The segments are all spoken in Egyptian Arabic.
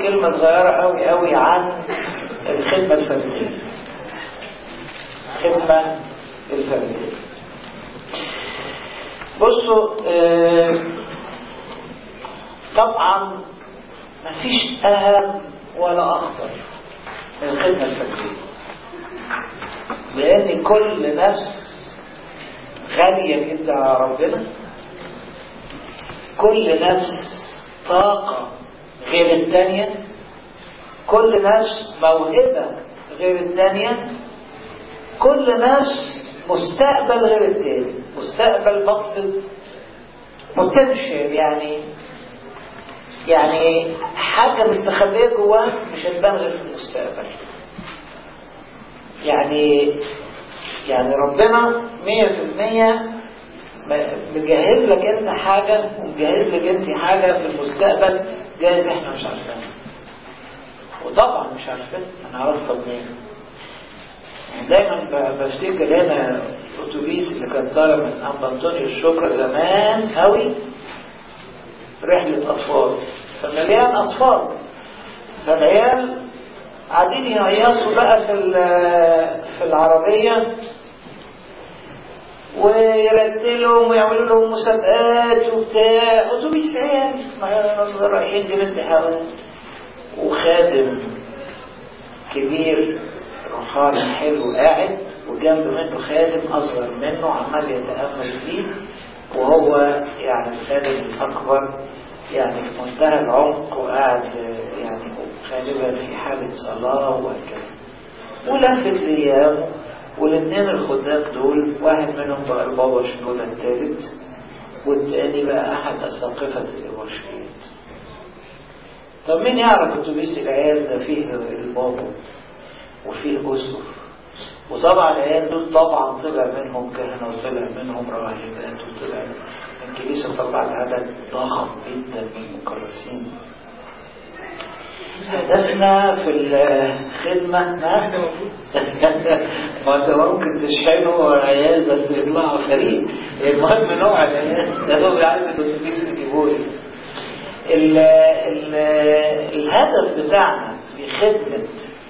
كلمة صغيرة قوي قوي عن الخدمة الفردية الخدمة الفردية بصوا آه طبعا مفيش أهم ولا أخطر من الخدمة الفردية لأن كل نفس غالية جدا على ربنا كل نفس طاقة غير الثانية كل نفس موهبة غير الثانية كل نفس مستقبل غير الثاني مستقبل مقصد بوتنشال يعني يعني حاجة مستخبية جواه مش هتبان غير في المستقبل يعني يعني ربنا مية في المية مجهز لك انت حاجة ومجهز لك انت حاجة في المستقبل جايز احنا مش عارفينها وطبعا مش عارفين انا عارفها منين دايما بفتكر هنا الاتوبيس اللي كان طالع من ابا انطونيو الشبرا زمان قوي رحلة اطفال فمليان اطفال فالعيال قاعدين يهيصوا بقى في في العربية ويرتلهم ويعملوا لهم مسابقات وبتاع اتوبيس عيال رايحين جنة حوالي وخادم كبير روحاني حلو قاعد وجنب منه خادم اصغر منه عمال يتامل فيه وهو يعني الخادم الاكبر يعني في منتهى العمق وقاعد يعني غالبا في حاله صلاه وهكذا ولفت الايام والاثنين الخدام دول واحد منهم بقى البابا شنودة الثالث والتاني بقى احد اساقفه الابرشيات طب مين يعرف اتوبيس العيال ده فيه البابا وفيه اسقف وطبعا العيال دول طبعا طلع منهم كهنة وطلع منهم راهبات وطلع الكنيسة طلعت عدد ضخم جدا من المكرسين هدفنا في الخدمة ما انت ممكن تشحنه عيال بس يطلعوا فريق المهم نوع العيال ده هو عايز الاتوبيس يجيبوا لي ال ال الهدف بتاعنا في خدمة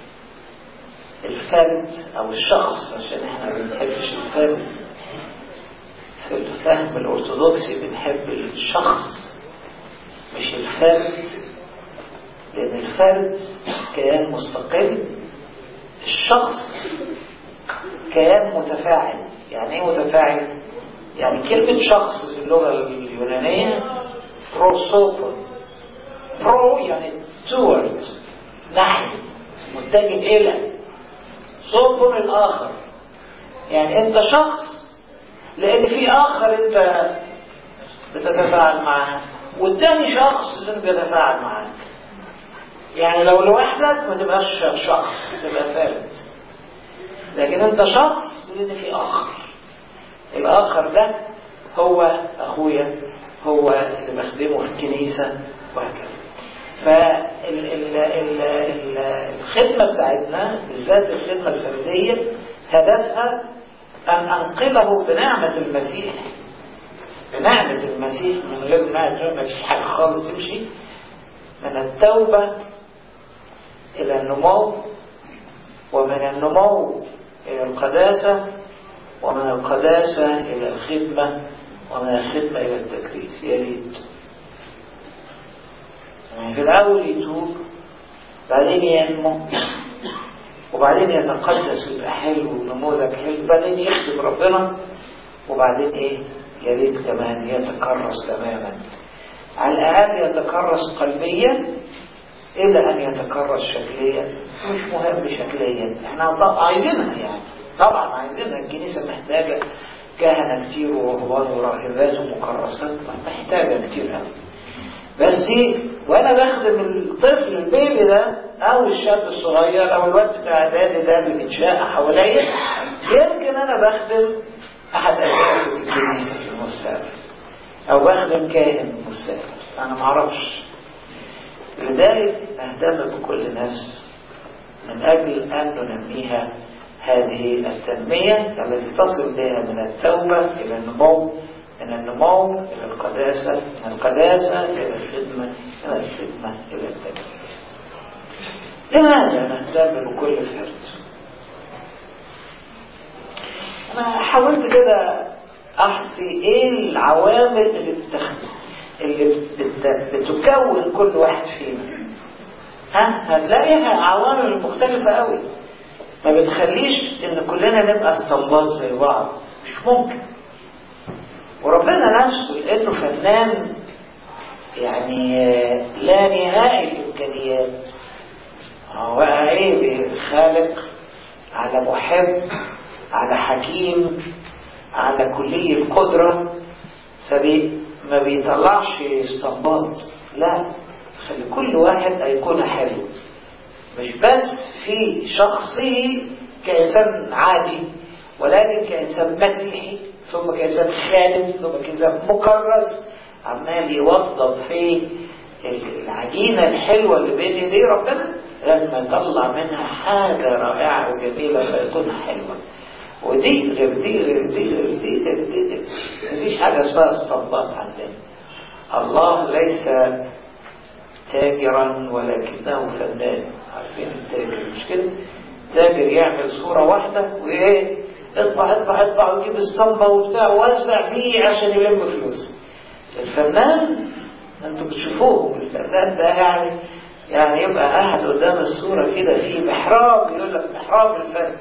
الفرد او الشخص عشان احنا ما بنحبش الفرد في الفهم الارثوذكسي بنحب الشخص مش الفرد لان الفرد كيان مستقل الشخص كيان متفاعل يعني ايه متفاعل يعني كلمة شخص في اللغة اليونانية بروسوبون برو يعني تورد نحو متجه إلى صوب الآخر يعني أنت شخص لأن في آخر أنت بتتفاعل معاه والتاني شخص اللي أنت بيتفاعل معاك يعني لو لوحدك ما تبقاش شخص تبقى فرد لكن أنت شخص لأن في آخر الآخر ده هو أخويا هو اللي بخدمه في الكنيسة وهكذا فالخدمة بتاعتنا بالذات الخدمة الفردية هدفها أن أنقله بنعمة المسيح بنعمة المسيح من غير ما فيش حاجة خالص تمشي من التوبة إلى النمو ومن النمو إلى القداسة ومن القداسة إلى الخدمة ومن الخدمة إلى التكريس يا ريت يعني في الأول يتوب بعدين ينمو وبعدين يتقدس ويبقى حلو ونموذج حلو بعدين يخدم ربنا وبعدين ايه يا ريت كمان يتكرس تماما على الأقل يتكرس قلبيا إلى أن يتكرس شكليا مش مهم شكليا احنا عايزينها يعني طبعا عايزينها الكنيسة محتاجة كهنة كتير ورهبان وراهبات ومكرسات محتاجة كتير قوي بس وانا بخدم الطفل البيبي ده او الشاب الصغير او الواد بتاع اعدادي ده اللي بيتشاق حواليا يمكن انا بخدم احد اساتذه الكنيسه في المستقبل او بخدم كاهن في المستقبل انا معرفش لذلك اهتم بكل نفس من اجل ان ننميها هذه التنمية التي تصل بها من التوبة إلى النمو من النمو إلى القداسة من القداسة إلى الخدمة من الخدمة إلى التكليف لماذا نهتم بكل فرد انا حاولت كده احصي ايه العوامل اللي بتخدم اللي بت... بتكون كل واحد فينا ها هتلاقيها عوامل مختلفة قوي ما بتخليش ان كلنا نبقى اسطمبات زي بعض مش ممكن وربنا نفسه لانه فنان يعني لا نهائي الامكانيات هو بقى ايه خالق على محب على حكيم على كلي القدرة فبي ما بيطلعش استنباط لا خلي كل واحد أيقونة حلو مش بس في شخصه كإنسان عادي ولكن كإنسان مسيحي ثم كإنسان خادم ثم كإنسان مكرس عمال يوظف في العجينة الحلوة اللي بين ايديه ربنا لما يطلع منها حاجة رائعة وجميلة فيكونها حلوة ودي غير دي غير دي غير دي غير دي مفيش حاجة اسمها استنباط عندنا الله ليس تاجرا ولكنه فنان عارفين التاجر مش كده تاجر يعمل صورة واحدة وايه اطبع اطبع اطبع ويجيب اسطمبة وبتاع ووزع بيه عشان يلم فلوس الفنان انتوا بتشوفوه الفنان ده يعني يعني يبقى قاعد قدام الصورة كده في محراب يقول لك محراب الفن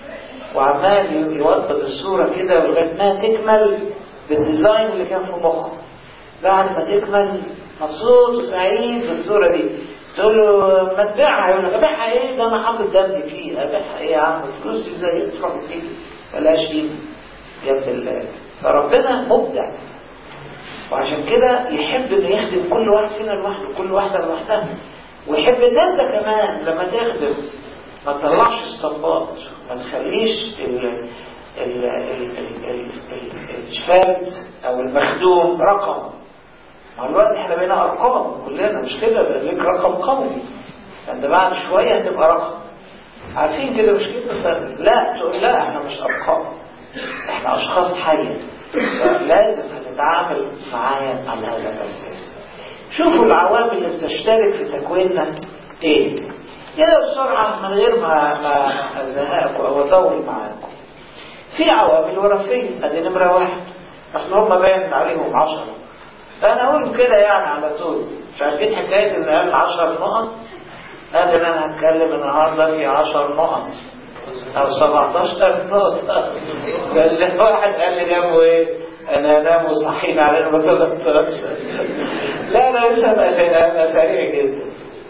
وعمال يوضب الصورة كده لغاية ما تكمل بالديزاين اللي كان في مخه بعد ما تكمل مبسوط وسعيد بالصورة دي تقول له ما تبيعها يقول لك ابيعها ايه ده انا حاطط دم فيه ابيعها ايه يا عم فلوسي زي تروح فيه بلاش قيمة جنب الله فربنا مبدع وعشان كده يحب انه يخدم كل واحد فينا لوحده كل واحدة لوحدها ويحب ان انت كمان لما تخدم ما تطلعش استنباط ما تخليش ال ال ال ال الفرد او المخدوم رقم مع الوقت احنا بقينا ارقام كلنا مش كده ليك رقم قوي انت بعد شويه هتبقى رقم عارفين كده مش كده لا تقول لا احنا مش ارقام احنا اشخاص حيه فلازم هتتعامل معايا على هذا الاساس شوفوا العوامل اللي بتشترك في تكويننا ايه كده بسرعة من غير ما ما ازهقكم او اطول معاكم في عوامل وراثية ادي نمرة واحد اصل هم باين عليهم عشرة فانا اقول كده يعني على طول مش عارفين حكاية ان قال عشر نقط قال ان انا هتكلم النهاردة في عشر نقط او 17 نقطة قال واحد قال لي جنبه ايه انا انام وصحيت على انه ما تذكرش لا لا لسه انا سريع جدا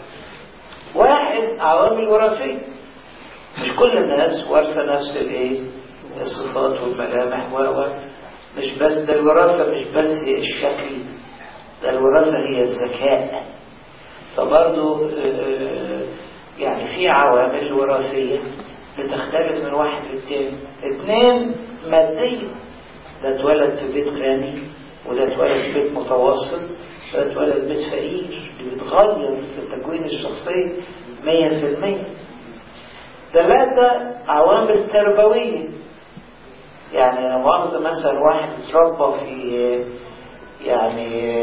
واحد عوامل وراثية مش كل الناس وارثة نفس الايه الصفات والملامح و مش بس ده الوراثة مش بس الشكل ده الوراثة هي الذكاء فبرضه يعني في عوامل وراثية بتختلف من واحد للتاني اثنين مادية ده اتولد في بيت غني وده اتولد في بيت متوسط ده اتولد في بيت فقير دي بتغير في التكوين الشخصي مية في المية ثلاثة عوامل تربوية يعني لو مؤاخذة مثلا واحد اتربى في يعني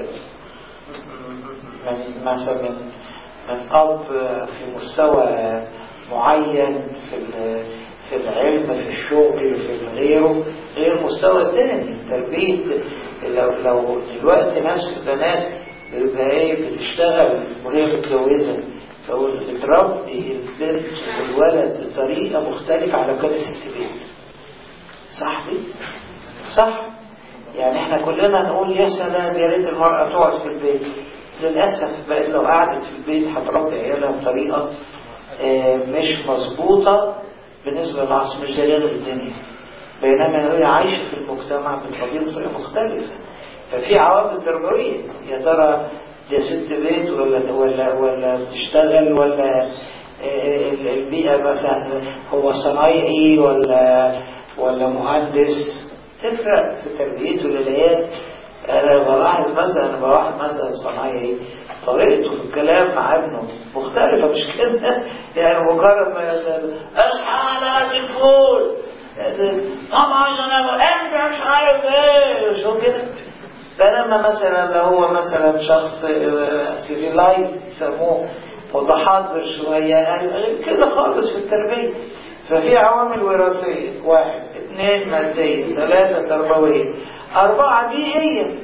من مثلا من من أب في مستوى معين في في العلم في الشغل في غيره غير مستوى تاني تربية لو لو دلوقتي نفس البنات بيبقى ايه بتشتغل وهي متجوزة فهو بتربي البنت والولد بطريقة مختلفة على كل ست بيت صاحبي صح يعني احنا كلنا نقول يا سلام يا ريت المرأة تقعد في البيت للأسف بقت لو قعدت في البيت هتربي عيالها بطريقة اه مش مظبوطة بالنسبة للعصر مش زي غير الدنيا بينما هي عايشة في المجتمع بتربيه بطريقة مختلفة ففي عوامل تربوية يا ترى دي ست بيت ولا ولا ولا بتشتغل ولا البيئة مثلا هو صنايعي ولا ولا مهندس تفرق في تربيته للعيال انا بلاحظ مثلا انا بلاحظ مثلا صنايعي طريقته في الكلام مع ابنه مختلفة مش كده يعني مجرد ما اصحى على الفول طبعا انا انت مش عارف ايه شو كده بينما مثلا لو هو مثلا شخص سيفيلايز يسموه متحضر شوية يعني غير كده خالص في التربية ففي عوامل وراثية واحد اثنين مادية ثلاثة تربوية أربعة بيئية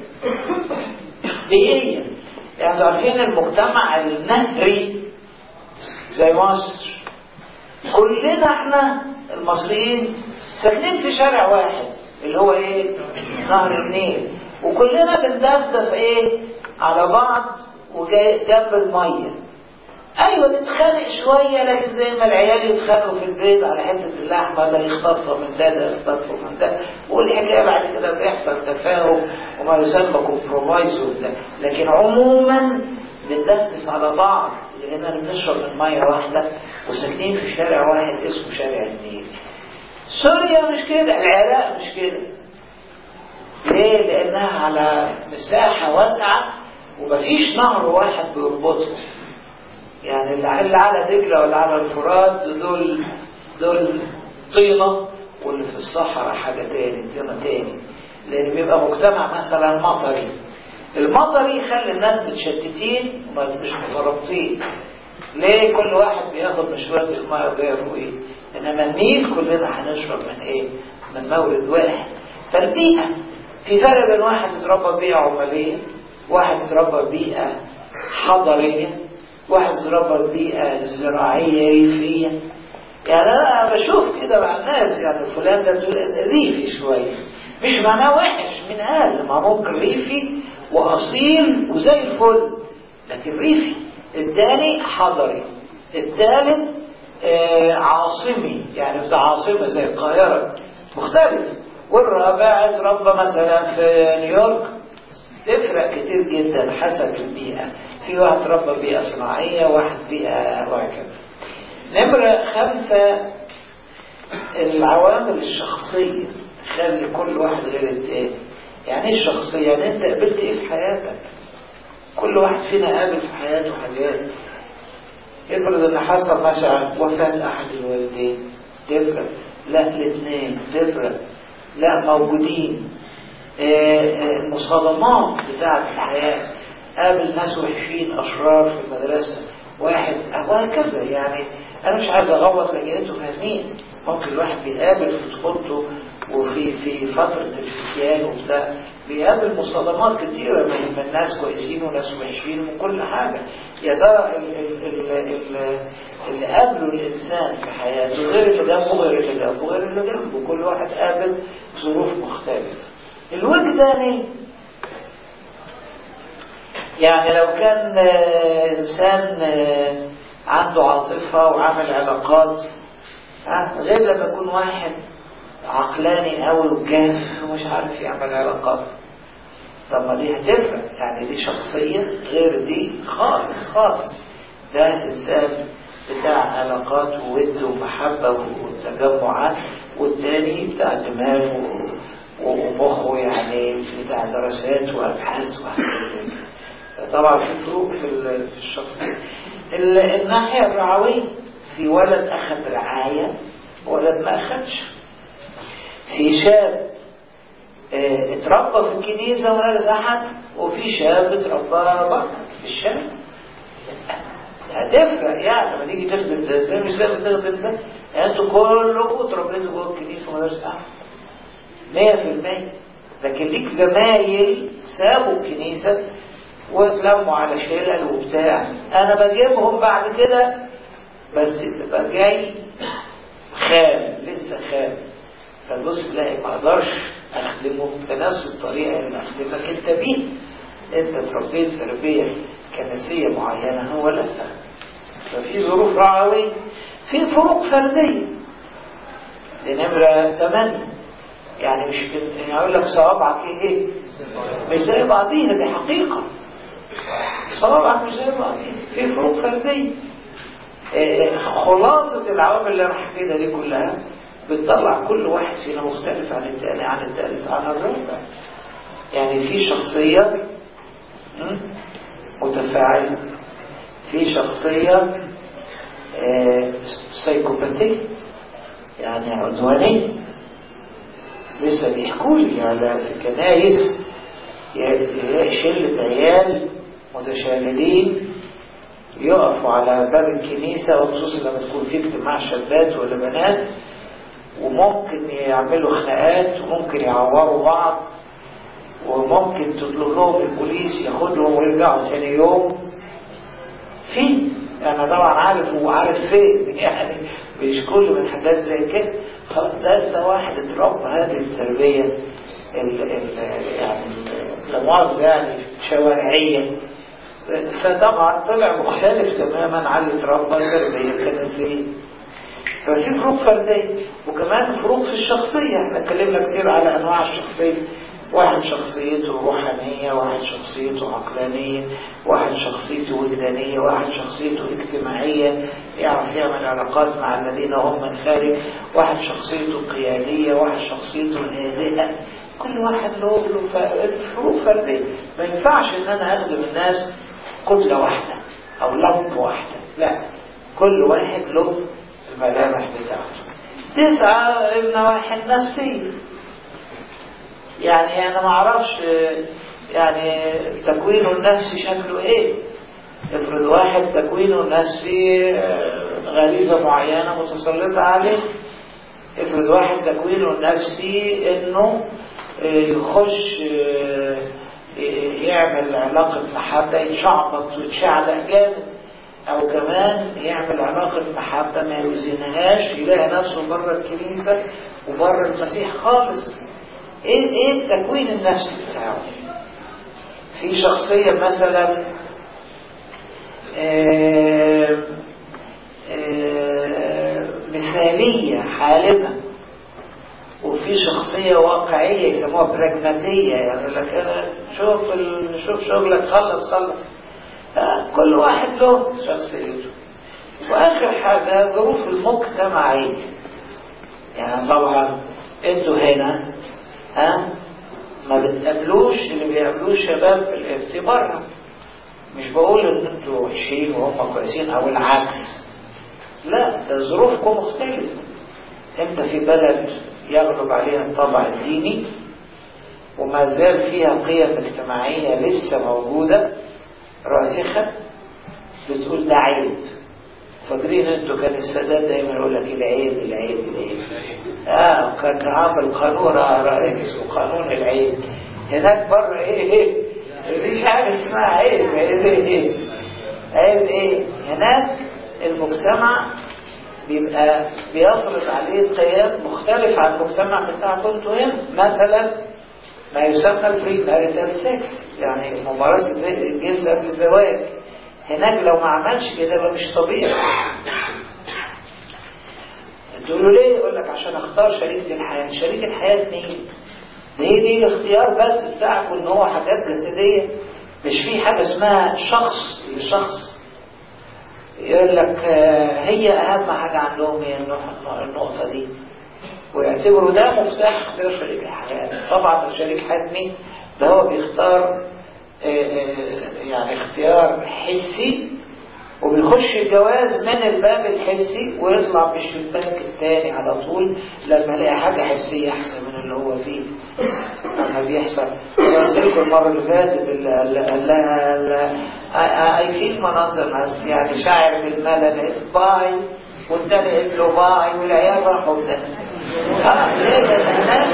بيئية يعني عارفين المجتمع النهري زي مصر كلنا احنا المصريين ساكنين في شارع واحد اللي هو ايه نهر النيل وكلنا بندفدف ايه على بعض وجنب الميه ايوه نتخانق شويه لكن زي ما العيال يتخانقوا في البيت على حته اللحمه ده يخطفها من ده ده يخطفها من ده والحكايه بعد كده بيحصل تفاهم وما يسمى كومبرومايز وبتاع لكن عموما بندفدف على بعض لاننا بنشرب من ميه واحده وساكنين في شارع واحد اسمه شارع النيل سوريا مش كده العراق مش كده ليه لانها على مساحه واسعه ومفيش نهر واحد بيربطهم يعني اللي على دجله ولا على الفرات دول دول طينه واللي في الصحراء حاجه تاني طينه تاني لان بيبقى مجتمع مثلا مطري المطري يخلي الناس متشتتين ومش مترابطين ليه كل واحد بياخد من شويه الميه وغيره ايه انما النيل كلنا هنشرب من ايه من مورد واحد فالبيئه في فرق بين واحد اتربى بيئه عماليه واحد اتربى بيئه حضريه واحد اتربى بيئه زراعيه ريفيه يعني انا بشوف كده مع الناس يعني فلان ده ريفي شويه مش معناه وحش من قال ما ممكن ريفي واصيل وزي الفل لكن ريفي الثاني حضري الثالث آه عاصمي يعني ده عاصمة زي القاهرة مختلف والرابع اتربى مثلا في نيويورك تفرق كتير جدا حسب البيئة في واحد ربى بيئة صناعية واحد بيئة وهكذا نمرة خمسة العوامل الشخصية تخلي كل واحد غير التاني يعني ايه الشخصية يعني انت قابلت ايه في حياتك كل واحد فينا قابل في حياته حاجات افرض ان حصل مثلا وفاة احد الوالدين تفرق لا الاثنين تفرق لا موجودين المصادمات بتاعة الحياة قابل ناس وحشين اشرار في المدرسة واحد وهكذا يعني انا مش عايز اغلط لكن انتوا فاهمين ممكن الواحد بيقابل في طفولته وفي في فترة الفتيان وبتاع بيقابل مصادمات كتيرة من الناس كويسين وناس وحشين وكل حاجة يا ترى اللي قابله الإنسان في حياته غير اللي جنبه غير اللي جنبه غير اللي جنبه كل واحد قابل ظروف مختلفة الوجداني يعني لو كان إنسان عنده عاطفة وعمل علاقات غير لما يكون واحد عقلاني قوي وجاف ومش عارف يعمل علاقات طب ما دي هتفرق يعني دي شخصية غير دي خالص خالص ده إنسان بتاع علاقات وود ومحبة وتجمعات والتاني بتاع دماغ ومخه يعني بتاع دراسات وأبحاث وحاجات طبعا في فروق في الشخصية الناحية الرعوية في ولد أخذ رعاية ولد ما أخذش في شاب اه اتربى في الكنيسة ولا زحف وفي شاب اتربى بره في الشارع هتفرق يعني لما تيجي تخدم ده زي مش زي ما تخدم ده يعني انتوا كلكم اتربيتوا جوه الكنيسة ولا زحف 100% لكن ليك زمايل سابوا الكنيسة واتلموا على شلل وبتاع انا بجيبهم بعد كده بس تبقى جاي خام لسه خام فالبص تلاقي ما اقدرش اخدمه بنفس الطريقه اللي اخدمك انت بيه انت تربيت تربيه كنسيه معينه هو لا ففي ظروف رعويه في فروق فرديه دي نمره 8 يعني مش يعني اقول لك صوابعك ايه ايه مش زي بعضيها دي حقيقه صوابعك مش زي بعضيها في فروق فرديه خلاصة العوامل اللي انا حكيتها دي كلها بتطلع كل واحد فينا مختلف عن التاني عن التالت عن الرابع يعني في شخصية متفاعلة في شخصية سايكوباتية يعني عدوانية لسه بيحكوا لي على في كنايس شلة عيال متشردين يقفوا على باب الكنيسة وخصوصا لما تكون في اجتماع شابات ولا بنات وممكن يعملوا خناقات وممكن يعوروا بعض وممكن تطلب لهم البوليس ياخدهم ويرجعوا تاني يوم في انا طبعا عارف وعارف فين يعني مش كل من حاجات زي كده خلاص ده ده واحد اتربى هذه التربيه ال ال يعني لا مؤاخذه يعني شوارعيه فطبعا طلع مختلف تماما عن اللي اتربى التربيه الكنسيه ففي فروق فرديه وكمان فروق في الشخصيه احنا اتكلمنا كتير على انواع الشخصيه واحد شخصيته روحانية واحد شخصيته عقلانية واحد شخصيته وجدانية واحد شخصيته اجتماعية يعرف يعمل علاقات مع الذين هم من خارج واحد شخصيته قيادية واحد شخصيته هادئة كل واحد له له فروق فردية ما ينفعش ان انا اخدم الناس كتلة واحدة او لمبة واحدة لا كل واحد له الملامح بتاعته تسعة النواحي النفسية يعني انا ما اعرفش يعني تكوينه النفسي شكله ايه افرض واحد تكوينه النفسي غريزة معينة متسلطة عليه افرض واحد تكوينه النفسي انه يخش يعمل علاقة محبة يتشعبط ويتشعلق جامد او كمان يعمل علاقة محبة ما يوزنهاش يلاقي نفسه بره الكنيسة وبره المسيح خالص ايه ايه التكوين النفسي بتاعه في شخصية مثلا آآ آآ مثالية حالمة وفي شخصية واقعية يسموها براجماتية يعني لك أنا شوف ال... شوف شغلك خلص خلص كل واحد له شخصيته وآخر حاجة ظروف المجتمعية يعني طبعا انتوا هنا ها ما بتقابلوش اللي بيقابلوه شباب في الإفتي بره مش بقول ان انتوا وحشين وهم كويسين او العكس لا ده ظروفكم مختلفة انت في بلد يغلب عليها الطبع الديني وما زال فيها قيم اجتماعية لسه موجودة راسخة بتقول ده عيب فاكرين انتوا كان السادات دايما يقول لك العيب العيب العيب اه كان عامل قانون اسمه قانون العيب هناك بره ايه ايه مفيش حاجه اسمها عيب عيب ايه عيب ايه هناك المجتمع بيبقى بيفرض عليه قيم مختلفة عن المجتمع بتاعكم انتوا هنا مثلا ما يسمى الفري ماريتال سكس يعني ممارسة الجنس قبل الزواج هناك لو ما عملش كده يبقى مش طبيعي تقول له ليه يقول لك عشان اختار شريكة الحياة شريك الحياة مين دي دي الاختيار بس بتاعكم ان هو حاجات جسدية مش في حاجة اسمها شخص لشخص يقول لك هي اهم حاجة عندهم هي النقطة دي ويعتبروا ده مفتاح اختيار شريك الحياة طبعا شريك حياة مين ده هو بيختار يعني اختيار حسي وبيخش الجواز من الباب الحسي ويطلع بالشباك الثاني على طول لما يلاقي حاجة حسية أحسن من اللي هو فيه لما بيحصل قلت لكم المرة اللي فاتت اللي قال لها أي فيل مناظر ناس يعني شاعر بالملل باي والتاني قال له باي والعيال راحوا ده اه ليه ده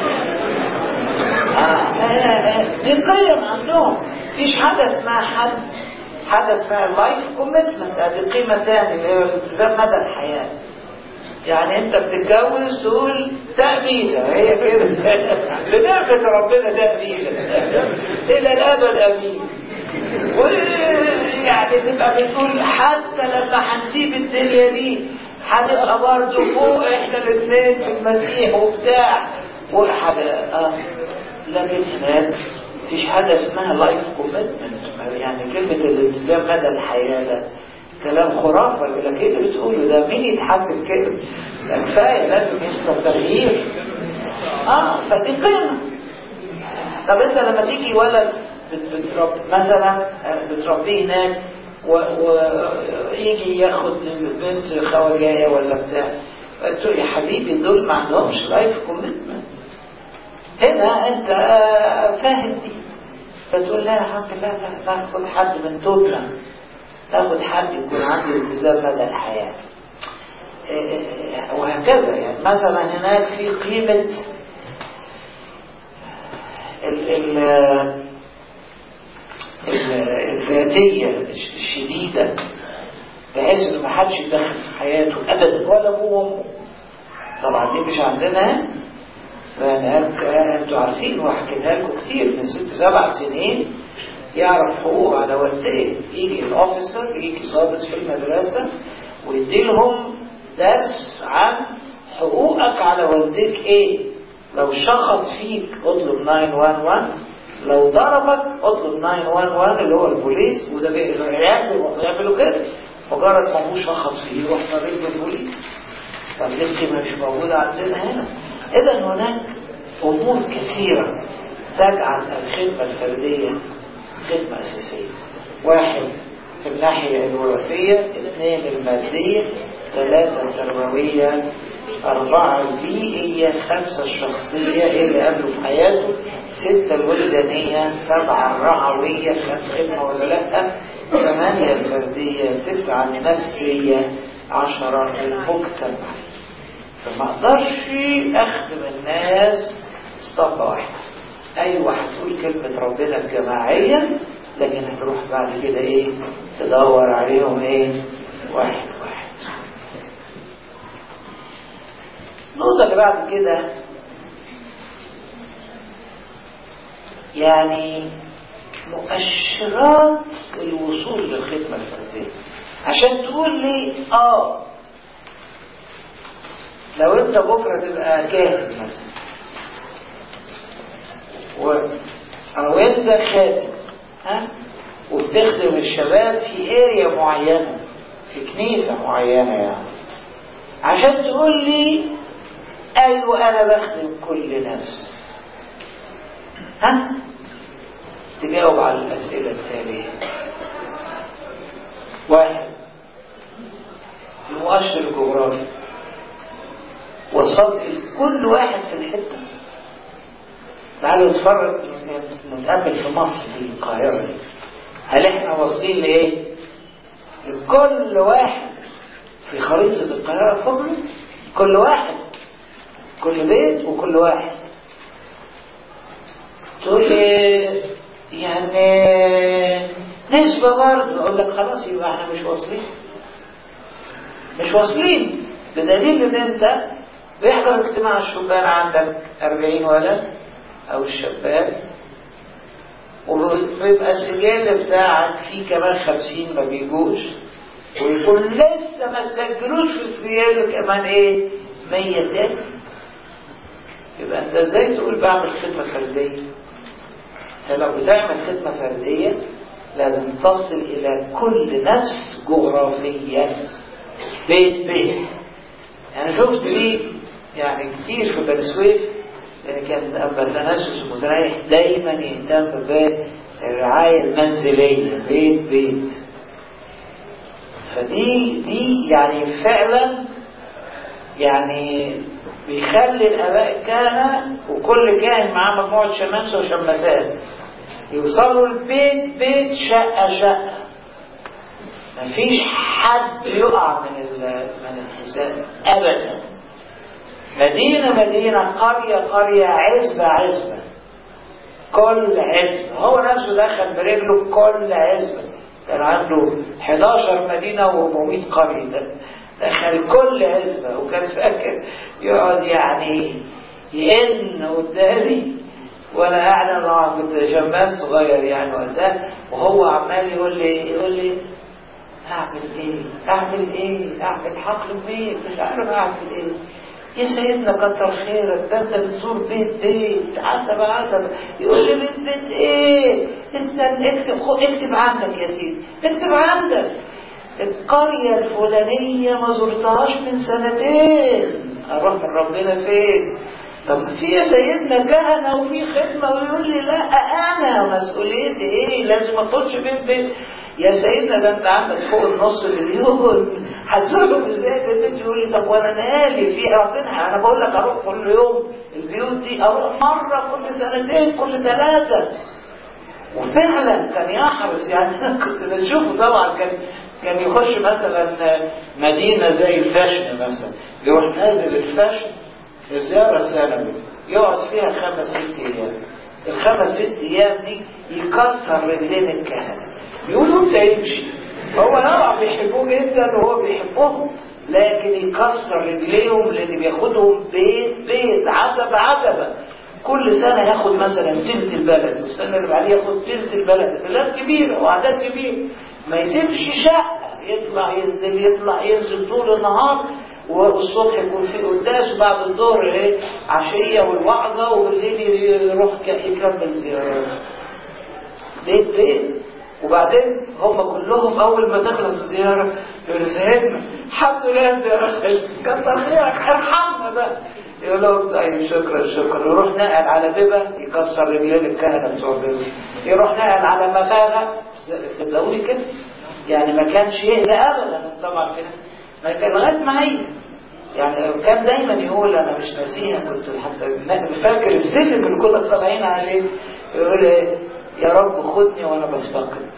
اه دي قيم عندهم مفيش حاجة اسمها حد حاجة اسمها اللايف كوميتمنت دي قيمة تاني اللي هي الالتزام مدى الحياة يعني انت بتتجوز تقول تأبيدة هي كده بنعمة ربنا تأبيدة إلى الأبد أمين ويعني تبقى بتقول حتى لما هنسيب الدنيا دي هنبقى برضه فوق احنا الاثنين في المسيح وبتاع وحاجة اه لكن هناك مفيش حاجة اسمها لايف كوميتمنت يعني كلمة الالتزام مدى الحياة ده كلام خرافة يقول لك ايه اللي بتقوله ده مين يتحمل كده ده كفاية لازم يحصل تغيير اه فدي قيمة طب انت لما تيجي ولد بترب مثلا بتربيه هناك ويجي ياخد بنت خواجايه ولا بتاع تقول يا حبيبي دول ما عندهمش لايف كوميتمنت هنا انت فاهم دي فتقول لا يا حبيبي لا لا ناخد حد من توبنا ناخد حد يكون عنده التزام مدى الحياة وهكذا يعني مثلا هناك في قيمة ال ال الذاتية الشديدة بحيث ان ما حدش يتدخل في حياته ابدا ولا ابوه وامه طبعا دي مش عندنا فهناك انتوا عارفين وحكيتها لكم كتير من ست سبع سنين يعرف حقوقه على والديه يجي الاوفيسر يجي ضابط في المدرسة ويدي لهم درس عن حقوقك على والديك ايه لو شخط فيك اطلب 911 لو ضربك اطلب 911 اللي هو البوليس وده بيعملوا بيعملوا كده مجرد ما ابوه شخط فيه يروح طريق البوليس طب دي مش موجوده عندنا هنا اذا هناك امور كثيره تجعل الخدمه الفرديه خدمه اساسيه واحد في الناحيه الوراثيه اثنين الماديه ثلاثه التربويه أربعة البيئية خمسة الشخصية اللي قبله في حياته ستة الوجدانية سبعة الرعوية كانت خدمة ولا لأ ثمانية الفردية تسعة النفسية عشرة المجتمع فما اقدرش اخدم الناس اسطمبة واحدة ايوه هتقول كلمة ربنا الجماعية لكن هتروح بعد كده ايه تدور عليهم ايه واحد واحد النقطة اللي بعد كده يعني مؤشرات الوصول للخدمة الفردية عشان تقول لي اه لو انت بكرة تبقى كاهن مثلا و... او انت خادم ها وبتخدم الشباب في اريا معينة في كنيسة معينة يعني عشان تقول لي ايوه انا بخدم كل نفس ها تجاوب على الاسئلة التالية واحد المؤشر الجغرافي وصلت لكل واحد في الحتة تعالوا نتفرج نتقابل في مصر في القاهرة دي هل احنا واصلين لايه لكل واحد في خريطة القاهرة كله كل واحد كل بيت وكل واحد تقول لي يعني نسبة برضه اقول لك خلاص يبقى احنا مش واصلين مش واصلين بدليل ان انت بيحضر اجتماع الشبان عندك 40 ولد او الشباب وبيبقى السجل بتاعك فيه كمان 50 ما بيجوش ويكون لسه ما تسجلوش في السجل كمان ايه 100 تاني يبقى انت ازاي تقول بعمل خدمة فردية انت لو بتعمل خدمة فردية لازم تصل الى كل نفس جغرافيا بيت بيت يعني شفت دي يعني كتير في بني سويف كان أبا ثناسوس المزرعي دايما يهتم بالرعاية المنزلية بيت بيت فدي دي يعني فعلا يعني بيخلي الآباء الكهنة وكل كاهن معاه مجموعة شمامسة وشماسات يوصلوا البيت بيت شقة شقة مفيش حد يقع من من الحساب أبدا مدينة مدينة قرية قرية عزبة عزبة كل عزبة هو نفسه دخل برجله كل عزبة كان عنده 11 مدينة و400 قرية ده دخل كل عزبة وكان فاكر يقعد يعني يئن قدامي وانا قاعد انا كنت شماس صغير يعني وقتها وهو عمال يقول لي يقول لي اعمل ايه اعمل ايه اعمل حقل بيت مش عارف اعمل ايه يا سيدنا كتر خيرك ده انت بتزور بيت بيت عتب عتب يقول لي بيت بيت ايه استنى اكتب خد اكتب عندك يا سيدي اكتب عندك القرية الفلانية ما زرتهاش من سنتين اروح من ربنا فين طب في يا سيدنا كهنة وفي خدمة ويقول لي لا انا مسؤوليتي ايه لازم اخش بيت بيت يا سيدنا ده انت عندك فوق النص مليون هتزورهم ازاي البيت يقول لي طب وانا مالي في ربنا انا بقول لك اروح كل يوم البيوت دي اروح مره كل سنتين كل ثلاثه وفعلا كان يحرص يعني انا كنت بشوفه طبعا كان كان يخش مثلا مدينه زي الفاشن مثلا يروح نازل الفاشن في زياره سنوي يقعد فيها خمس ست ايام الخمس ست ايام دي يكسر رجلين الكهنه يقولوا انت يمشي هو طبعا بيحبوه جدا وهو بيحبهم لكن يكسر رجليهم لان بياخدهم بيت بيت عتبه عتبه كل سنة ياخد مثلا تلت البلد والسنة اللي بعديها ياخد تلت البلد بلاد كبيرة وأعداد كبيرة ما يسيبش شقة يطلع ينزل يطلع ينزل طول النهار والصبح يكون في قداس وبعد الظهر ايه عشية والوعظة وبالليل يروح يكمل زيارات بيت بيت وبعدين هم كلهم اول ما تخلص الزياره يقولوا سيدنا الحمد لله الزياره خلصت كتر خيرك ارحمنا بقى يقول لهم طيب شكرا شكرا يروح نقل على بيبه يكسر رجلين الكهنه بتوع بيبه يروح نقل على مغاغه صدقوني كده يعني ما كانش يهدى ابدا طبعا كده ما كان لغايه ما هي يعني كان دايما يقول انا مش ناسيها كنت حتى فاكر السلم اللي كنا طالعين عليه يقول ايه يا رب خدني وانا بفتقد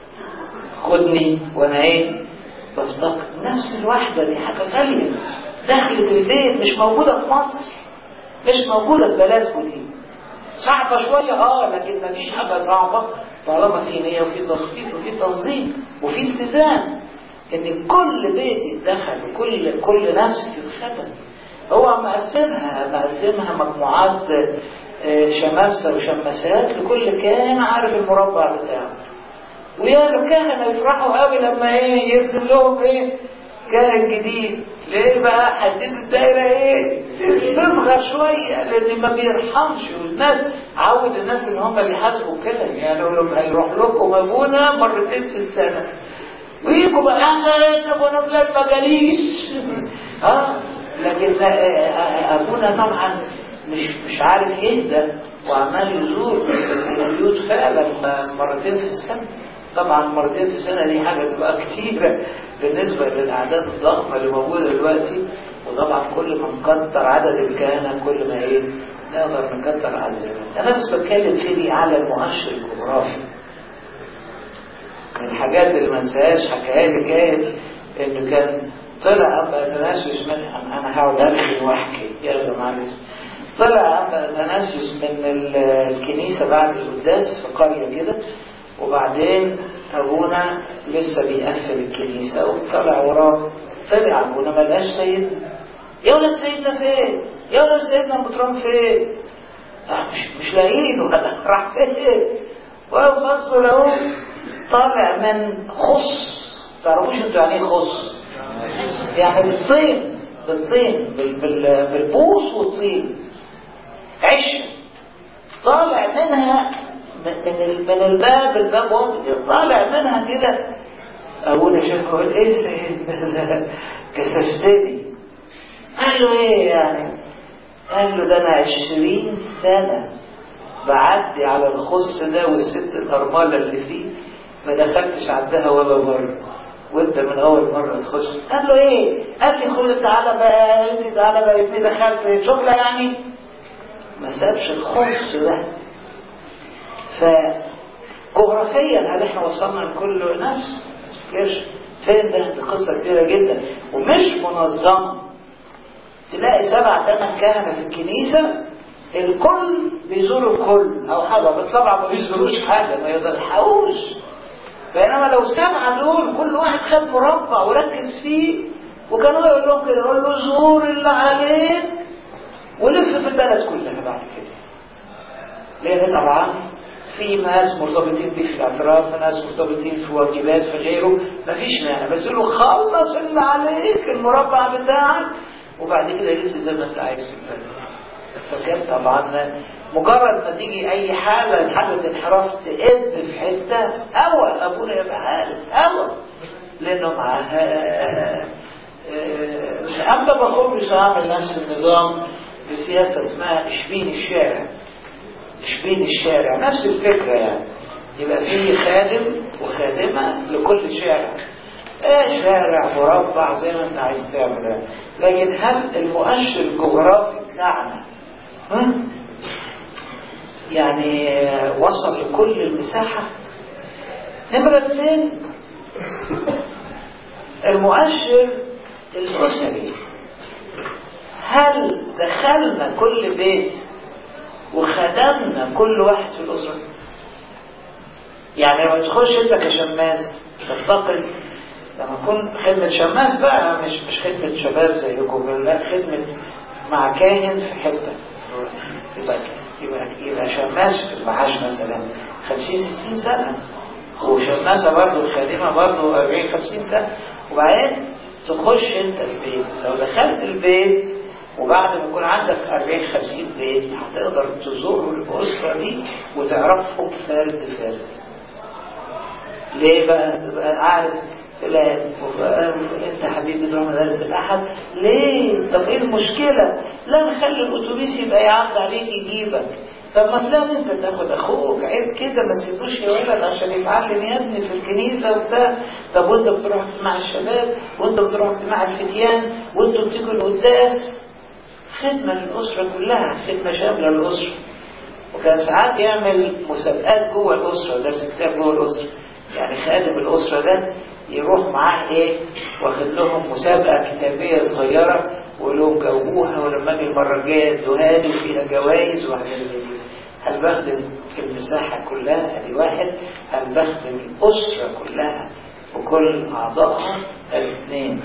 خدني وانا ايه بفتقد نفس الوحدة دي حاجة غالية دخلت البيت مش موجودة في مصر مش موجودة في بلدكم دي صعبة شوية اه لكن مفيش حاجة صعبة طالما في نية وفي تخطيط وفي تنظيم وفي التزام ان كل بيت يتدخل وكل كل نفس تتخدم هو مقسمها مقسمها مجموعات شمامسة وشماسات لكل كان عارف المربع بتاعه ويا الكهنة يفرحوا قوي لما ايه يرسم لهم ايه كاهن جديد ليه بقى حددوا الدايرة ايه تصغر شوية لان ما بيرحمش والناس عود الناس ان هم اللي يحاسبوا كده يعني يقول لهم هيروح لكم ابونا مرتين في السنة ويجوا بقى يا سيدنا ابونا فلان ما جاليش اه لكن ابونا طبعا مش مش عارف يهدى وعمال يزور البيوت فعلا مرتين في السنة طبعا مرتين في السنة دي حاجة تبقى كتيرة بالنسبة للأعداد الضخمة اللي موجودة دلوقتي وطبعا كل ما نكتر عدد الكهنة كل ما ايه نقدر نكتر عدد أنا بس بتكلم في دي على المؤشر الجغرافي من الحاجات اللي ما انساهاش حكاها لي كان انه كان طلع ابا اثناسيوس من انا هقعد ارغي واحكي يلا معلش طلع ابا اثناسيوس من الكنيسه بعد القداس في قريه كده وبعدين ابونا لسه بيقفل الكنيسه وطلع وراه طلع ابونا ما لقاش سيدنا يا ولد سيدنا فين؟ يا ولد سيدنا مطران فين؟ مش مش لاقيينه راح فين؟ وبصوا له طالع من خص تعرفوش انتوا يعني ايه خص؟ يعني بالطين بالطين بال بال بالبوص والطين عش طالع منها من من الباب الباب واضح طالع منها كده ابونا شاف يقول ايه سيدنا كسفتني قال له ايه يعني قال له ده انا عشرين سنة بعدي على الخص ده والست الأرملة اللي فيه ما دخلتش عندها ولا مرة وانت من اول مرة تخش قال له ايه قال لي خد تعالى بقى يا ابني تعالى بقى يا ابني دخلت شغلة يعني ما سابش الخص ده فجغرافيا هل احنا وصلنا لكل نفس كيرش فين ده دي قصة كبيرة جدا ومش منظمة تلاقي سبع ثمان كهنة في الكنيسة الكل بيزور الكل او حاجة بس طبعا ما بيزوروش حاجة ما يضلحقوش بينما لو السبعة دول كل واحد خد مربع وركز فيه وكانوا يقول لهم كده يقول له زور اللي عليك ولف في البلد كلها بعد كده لان طبعا في ناس مرتبطين بيه في الاعتراف في ناس مرتبطين في واجبات في غيره مفيش مانع بس يقول له خلص اللي عليك المربع بتاعك وبعد كده لف زي ما انت عايز في البلد فكان طبعا مجرد ما تيجي اي حالة حالة انحراف تقب في حتة اول ابونا يبقى عارف اول لانه معاها اما بقول مش هعمل نفس النظام بسياسة اسمها اشبين الشارع اشبين الشارع نفس الفكرة يعني يبقى فيه خادم وخادمة لكل شارع ايه شارع مربع زي ما انت عايز تعمل لكن هل المؤشر الجغرافي بتاعنا يعني وصل لكل المساحة نمرة اثنين المؤشر الأسري هل دخلنا كل بيت وخدمنا كل واحد في الأسرة يعني لما تخش انت كشماس تفتقد لما تكون خدمة شماس بقى مش مش خدمة شباب زيكم لا خدمة مع كاهن في حتة يبقى يبقى يبقى شماس في المعاش مثلا 50 60 سنة وشماسة برضه خادمة برضه 40 50 سنة وبعدين تخش انت البيت لو دخلت البيت وبعد ما يكون عندك 40 50 بيت هتقدر تزور الأسرة دي وتعرفهم فرد فرد ليه بقى تبقى عارف فلان وفلان انت حبيبي تروح مدارس الاحد ليه طب ايه المشكله لا نخلي الاتوبيس يبقى يعدي عليك يجيبك طب ما تلاقي انت تاخد اخوك عيب كده ما تسيبوش يولد عشان يتعلم يا ابني في الكنيسه وبتاع طب وانت بتروح اجتماع الشباب وانت بتروح اجتماع الفتيان وانتوا بتيجوا القداس خدمه للاسره كلها خدمه شامله للاسره وكان ساعات يعمل مسابقات جوه الاسره درس كتاب جوه الاسره يعني خادم الاسره ده يروح معاه ايه واخد لهم مسابقه كتابيه صغيره ويقول لهم جاوبوها ولما اجي المره الجايه ادوها لي وفيها جوائز وحاجات زي دي هل بخدم المساحه كلها ادي واحد هل بخدم الاسره كلها وكل اعضائها الاثنين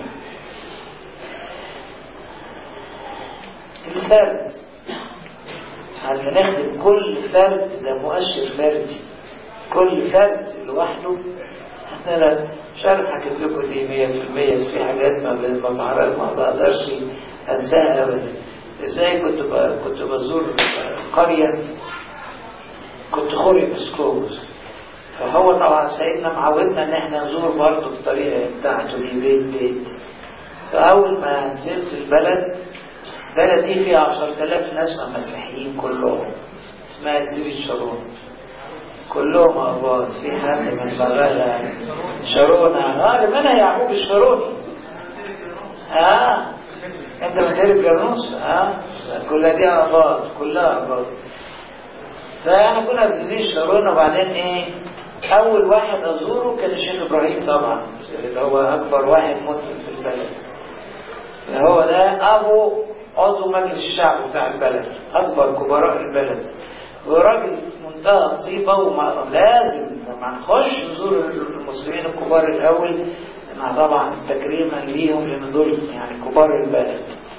الفرد هل بنخدم كل فرد ده مؤشر فردي كل فرد لوحده انا مش عارف حكيت لكم دي 100% بس في حاجات ما ما بعرف ما بقدرش انساها ابدا ازاي كنت ب... كنت بزور قريه كنت خوري بسكوبس فهو طبعا سيدنا معودنا ان احنا نزور برضه بالطريقه بتاعته دي بيت بيت فاول ما نزلت البلد البلد دي فيها 10000 ناس مسيحيين كلهم اسمها جزيره شارون كلهم أباط في حد من بغالة شارونة اه لمنها يعقوب الشاروني اه انت من تلك جرنوس اه كلها دي أباط كلها أباط فاحنا كنا في جزيرة شارونة وبعدين ايه أول واحد أزوره كان الشيخ إبراهيم طبعا اللي هو أكبر واحد مسلم في البلد هو ده أبو عضو مجلس الشعب بتاع البلد أكبر كبراء البلد وراجل منتهى الطيبة وما لازم لما نخش نزور المسلمين الكبار الأول مع طبعا تكريما ليهم لأن دول يعني كبار البلد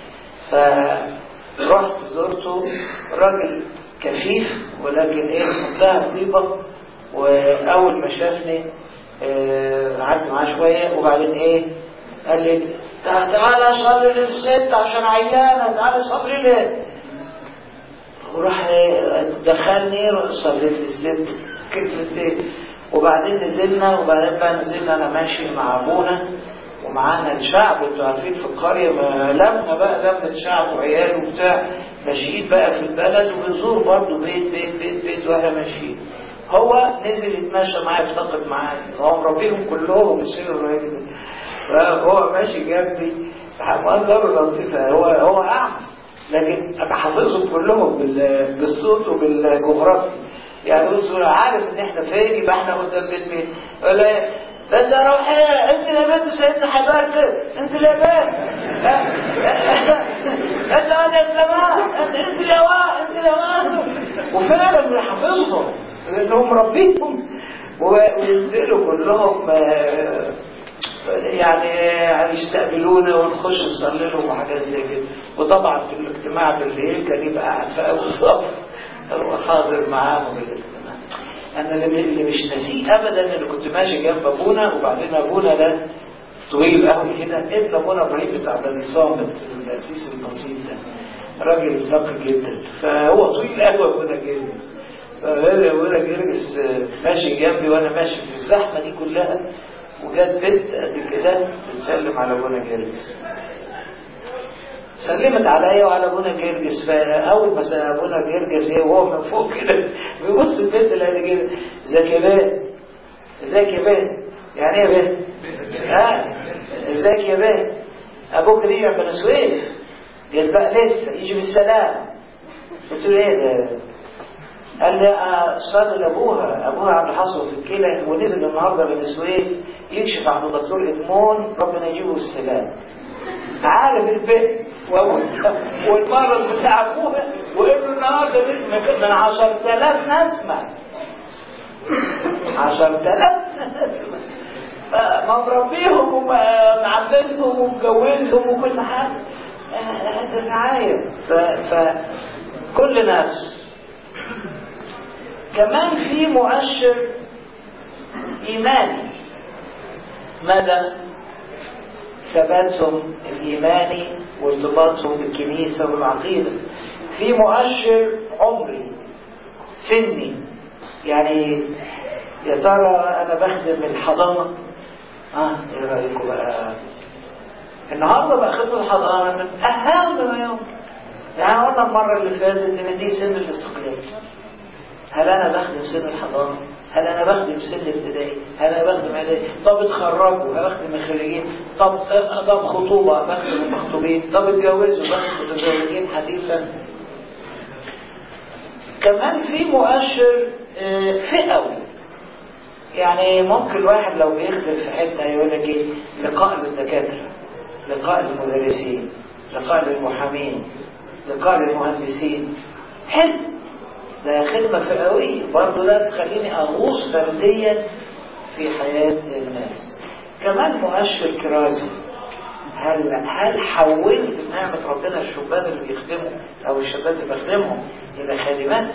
فرحت زرته راجل كفيف ولكن ايه منتهى الطيبة وأول ما شافني قعدت معاه شوية وبعدين ايه قال لي تعالى صلي للست عشان عيانة تعالى صلي لها وراح دخلني صليت للست كتلتين وبعدين نزلنا وبعدين بقى نزلنا انا ماشي مع ابونا ومعانا الشعب انتوا عارفين في القريه لمنا بقى لمة شعب وعيال وبتاع ماشيين بقى في البلد وبنزور برضه بيت بيت بيت بيت واحنا ماشيين هو نزل يتمشى معايا يفتقد معايا هو مربيهم كلهم السن الراجل فهو ماشي جنبي منظره لطيفه هو هو اعمى لكن انا حافظهم كلهم بالصوت وبالجغرافيا يعني بص عارف ان احنا فين يبقى احنا قدام بيت مين ولا ده انت روح انزل يا بنت سيدنا حباك انزل يا بنت انت انا سلمان انزل يا واد انزل يا واد وفعلا حافظهم لانهم مربيهم وينزلوا كلهم يعني يستقبلونا ونخش نصلي لهم وحاجات زي كده وطبعا في الاجتماع بالليل كان يبقى قاعد في اول صف هو حاضر معاهم الاجتماع انا اللي مش ناسيه ابدا اللي كنت ماشي جنب ابونا وبعدين ابونا ده طويل قوي كده ابن ابونا ابراهيم بتاع بني صامت الاسيس البسيط ده راجل ثقل جدا فهو طويل قوي ابونا جرجس ابونا جرجس ماشي جنبي وانا ماشي في الزحمه دي كلها وجات بنت قد كده بتسلم على ابونا جرجس سلمت عليا وعلى ابونا جرجس فاول ما ابونا جرجس ايه وهو من فوق كده بيبص البنت اللي قد كده ازيك يا بنت ازيك يا بنت يعني ايه يا بنت؟ اه ازيك يا بنت ابوك رجع بني سويف قال بقى لسه يجي بالسلام قلت له ايه ده قال لي صاد لابوها ابوها عنده حصوه في الكلى ونزل النهارده من السويد يكشف عند الدكتور ادمون ربنا يجيبه السلام عارف البيت والمرض بتاع ابوها وابنه النهارده من 10000 نسمه 10000 نسمه ما مربيهم ومعبدهم ومجوزهم وكل حاجه هذا رعايه فكل نفس كمان في مؤشر ايماني مدى ثباتهم الإيماني وارتباطهم بالكنيسة والعقيدة في مؤشر عمري سني يعني يا ترى أنا بخدم الحضانة آه إيه رأيكم بقى النهاردة بقى خدمة الحضانة من أهم ما يمكن يعني قلنا المرة اللي فاتت إن دي سن الاستقلال هل أنا بخدم سن الحضانة؟ هل انا بخدم سن ابتدائي هل انا بخدم اعدادي طب اتخرجوا هل بخدم الخريجين طب طب خطوبه بخدم المخطوبين طب اتجوزوا بخدم المتزوجين حديثا كمان في مؤشر فئوي يعني ممكن الواحد لو بيخدم في حته يقول لك ايه لقاء للدكاتره لقاء للمدرسين لقاء للمحامين لقاء للمهندسين حلو ده خدمة فئوية برضه ده تخليني أغوص فرديا في حياة الناس كمان مؤشر كرازي هل هل حولت نعمة ربنا الشبان اللي بيخدموا أو الشباب اللي بخدمهم إلى خادمات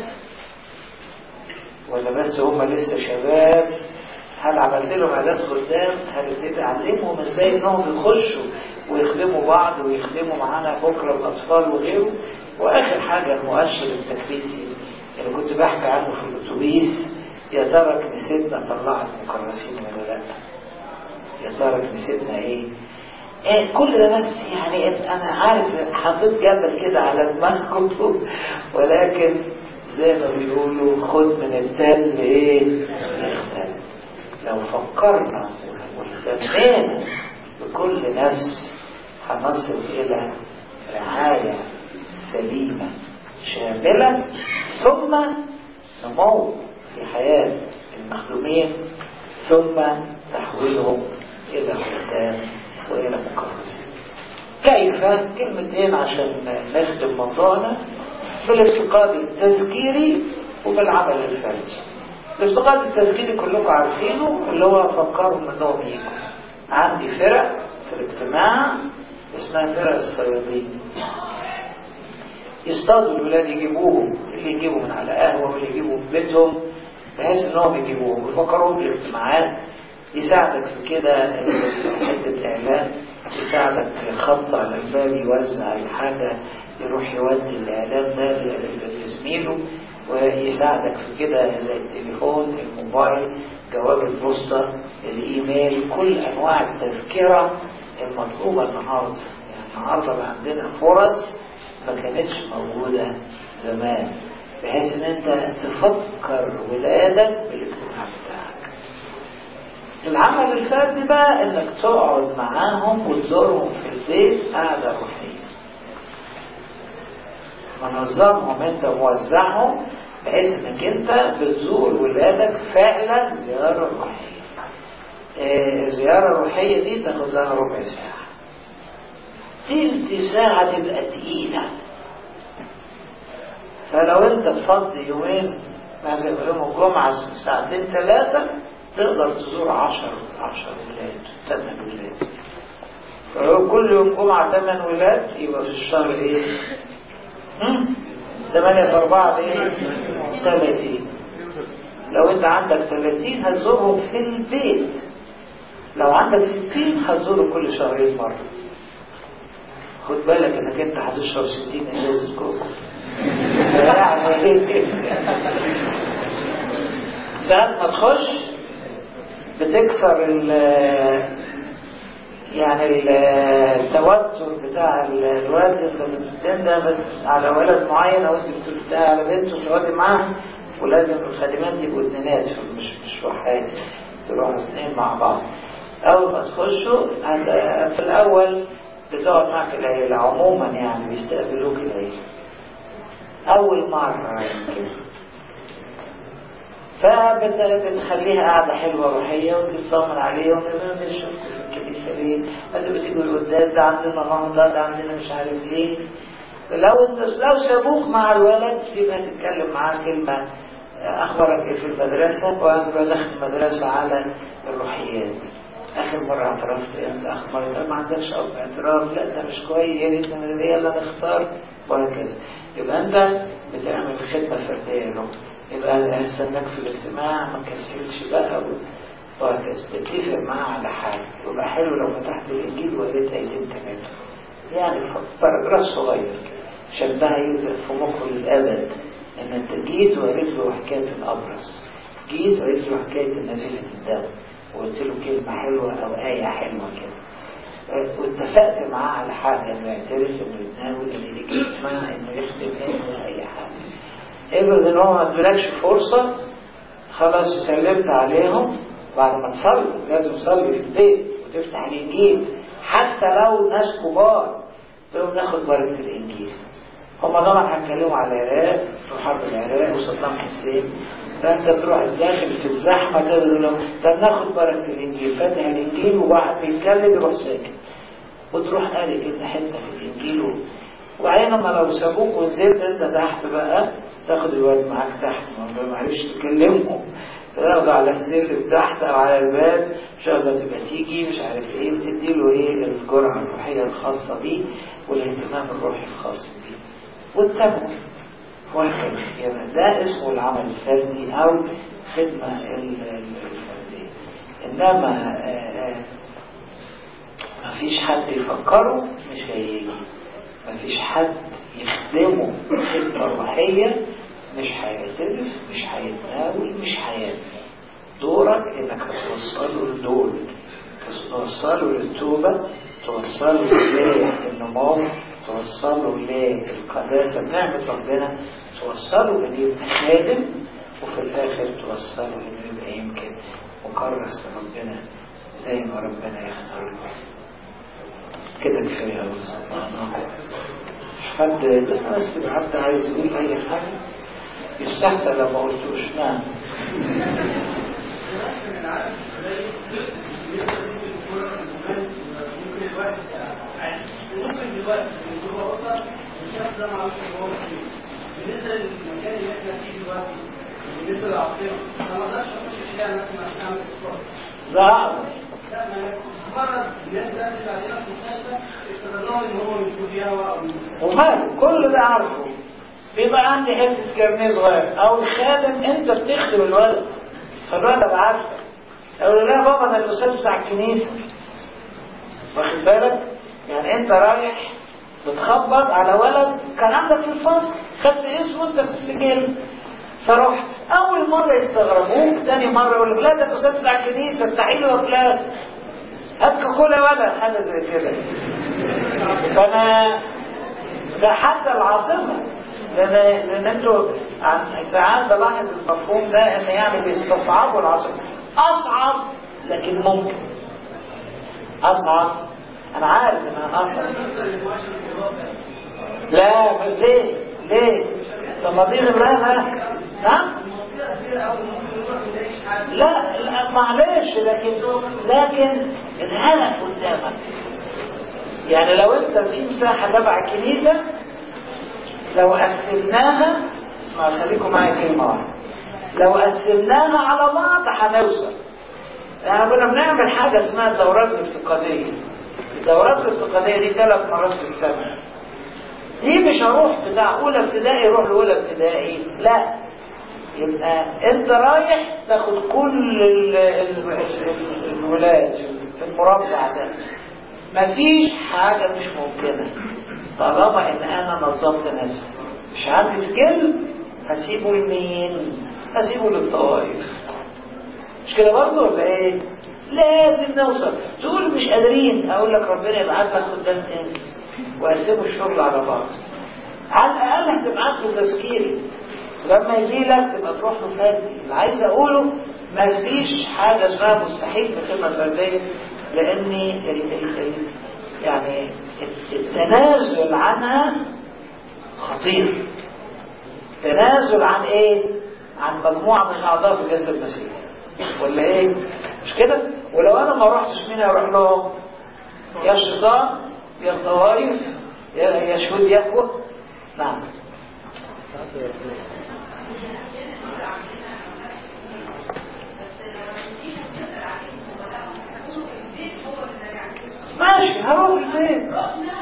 ولا بس هم لسه شباب هل عملت لهم اعداد خدام هل ابتديت اعلمهم ازاي انهم يخشوا ويخدموا بعض ويخدموا معانا بكره الاطفال وغيره واخر حاجه المؤشر التكريسي اللي كنت بحكي عنه في الاتوبيس يا ترى كنيستنا طلعت مكرسين ولا لا يا ترى كنيستنا ايه إيه كل ده بس يعني انا عارف حطيت جبل كده على دماغكم ولكن زي ما بيقولوا خد من التل ايه يختلف لو فكرنا واهتمينا بكل نفس هنصل الى رعايه سليمه شاملة ثم نمو في حياة المخدومين ثم تحويلهم إلى خدام وإلى مكرسين كيف كلمتين عشان نخدم موضوعنا بالافتقاد التذكيري وبالعمل الفردي الافتقاد التذكيري كلكم عارفينه اللي هو فكرهم انهم يجوا عندي فرق في الاجتماع اسمها فرق الصيادين يصطادوا الولاد يجيبوهم اللي يجيبوا من على قهوة واللي يجيبوا من بيتهم بحيث انهم يجيبوهم ويفكروهم بالاجتماعات يساعدك في كده حتة اعلان يساعدك خط على الباب يوزع الحاجة يروح يودي الاعلان ده لزميله ويساعدك في كده التليفون الموبايل جواب البوسطة الايميل كل انواع التذكرة المطلوبة النهارده يعني النهارده بقى عندنا فرص ما كانتش موجودة زمان بحيث ان انت تفكر ولادك بالاجتماع بتاعك العمل الفردي بقى انك تقعد معاهم وتزورهم في البيت قاعدة روحية منظمهم انت موزعهم بحيث انك انت بتزور ولادك فعلا زيارة روحية آه الزيارة الروحية دي تاخد لها ربع ساعة تلت ساعة تبقى تقيلة فلو انت تفضي يومين مثلا يوم الجمعة ساعتين ثلاثة تقدر تزور عشر عشر ولاد ثمان ولاد فلو كل يوم جمعة ثمان ولاد يبقى في الشهر ايه؟ ثمانية في أربعة ايه؟ ثلاثين لو انت عندك ثلاثين هتزورهم في البيت لو عندك ستين هتزورهم كل شهرين مرة خد بالك انك انت هتشرب 60 ازازه كوكا ساعات ما تخش بتكسر ال يعني التوتر بتاع الواد اللي بتندم على ولد معين او انت بتبقى على بنت وسواد معاه ولازم الخادمات يبقوا اتنينات مش مش واحد تروحوا اتنين مع بعض اول ما تخشوا في الاول بتقعد معك العيلة عموما يعني بيستقبلوك العيلة أول مرة يمكن فبتخليها قاعدة حلوة روحية وتطمن عليهم بنشوفكم في الكنيسة ليه؟ انتوا بتيجوا القداس ده عندنا نهضة ده عندنا مش عارف ايه لو لو سابوك مع الولد يبقى تتكلم معاه كلمة أخبارك إيه في المدرسة وأنا بدخل المدرسة على الروحيات آخر مرة اعترفت أنت آخر مرة ما عندكش أب اعتراف لا ده مش كويس يا ريت يلا نختار وهكذا يبقى أنت بتعمل خدمة فردية له يبقى استناك في الاجتماع ما كسلش بقى وهكذا تتفق معاه على حاجة يبقى حلو لو فتحت الإنجيل وقريت آيتين ثلاثة يعني باراجراف صغير عشان ده هيلزق في مخه للأبد إن أنت جيت وقريت له حكاية الأبرص جيت وقريت له حكاية نزيلة الدم وقلت له كلمة حلوة أو آية حلوة كده واتفقت معاه على حاجة إنه يعترف إنه يتناول إن يجي اجتماع إنه يخدم إنه أي حاجة افرض إن هو ما ادولكش فرصة خلاص سلمت عليهم بعد ما تصلي لازم تصلي في البيت وتفتح الإنجيل حتى لو ناس كبار تقوم ناخد بركة الإنجيل هم طبعا هيتكلموا على العراق في حرب العراق وصدام حسين فانت تروح داخل في الزحمه كده تقول لهم طب ناخد بركه الانجيل فاتح الانجيل وواحد بيتكلم يروح ساكت وتروح قاري كده حته في الانجيل وبعدين لما لو سابوك ونزلت انت تحت بقى تاخد الواد معاك تحت ما معلش تكلمهم تاخده على السلم تحت او على الباب ان شاء الله تبقى تيجي مش عارف ايه وتدي له ايه الجرعه الروحيه الخاصه بيه والاهتمام الروحي الخاص بيه والتمر وهكذا يعني ده اسمه العمل الفردي او خدمه الفرديه انما ما فيش حد يفكره مش هيجي ما فيش حد يخدمه خدمه روحيه مش هيعترف مش هيتناول مش هيعمل دورك انك توصله لدول توصله للتوبة توصله للنمو توصله للقداسة بنعمة ربنا توصله انه يبقى خادم وفي الاخر توصله انه يبقى يمكن مكرس لربنا زي ما ربنا يختار له كده كفايه قوي حد بس حد عايز يقول اي حاجه يستحسن لو ما قلتوش نعم ممكن دلوقتي هو اصلا الشخص ده معروف ان هو مسلم بالنسبه للمكان اللي احنا فيه دلوقتي بالنسبه للعاصمه انا ما اقدرش اخش الشارع مثلا عشان اعمل اصلاح لا لا ما مجرد الناس ده اللي علينا في المستشفى افتكرناهم ان هو من سوريا او من وماله كل ده عارفه بيبقى عندي حته كارنيه صغير او الخادم انت بتخدم الولد فالولد عارفك اقول له لا بابا ده الاستاذ بتاع الكنيسه واخد بالك يعني انت رايح بتخبط على ولد كان عندك في الفصل خدت اسمه انت في السجل فرحت اول مره يستغربوك تاني مره يقول لك لا ده الاستاذ بتاع الكنيسه افتحي له افلام هات كولا ولا حاجه زي كده فانا ده حتى العاصمه لان لان انتوا عن ساعات بلاحظ المفهوم ده ان يعني بيستصعبوا العاصمه اصعب لكن ممكن اصعب انا عارف انها اصعب لا ليه ليه طب ما دي غيرها نعم لا لا معلش لكن لكن الهدف قدامك يعني لو انت في مساحه تبع الكنيسه لو قسمناها اسمع خليكم معايا كلمه واحده لو قسمناها على بعض هنوصل يعني كنا بنعمل حاجه اسمها الدورات الافتقاديه الدورات الافتقاديه دي ثلاث مرات في السنه دي مش هروح بتاع اولى ابتدائي يروح لاولى ابتدائي لا يبقى انت رايح تاخد كل ال ال ال الولاد في المربع ده مفيش حاجة مش ممكنة طالما ان انا نظمت نفسي مش عندي سكيل هسيبه لمين هسيبه للطوائف مش كده برضه ولا ايه لازم نوصل تقول مش قادرين اقول لك ربنا يبعت لك قدام تاني وقسموا الشغل على بعض على الاقل هتبقى عنده تذكيري لما يجي لك تبقى تروح له فادي اللي عايز اقوله ما فيش حاجه اسمها مستحيل في الخدمه الفرديه لان ال ال ال يعني التنازل عنها خطير تنازل عن ايه عن مجموعة من أعضاء في جسد المسيح ولا إيه؟ مش كده؟ ولو أنا ما رحتش مين هيروح لهم؟ يا الشيطان يا الطوائف يا يا شهود يهوه نعم ماشي هروح البيت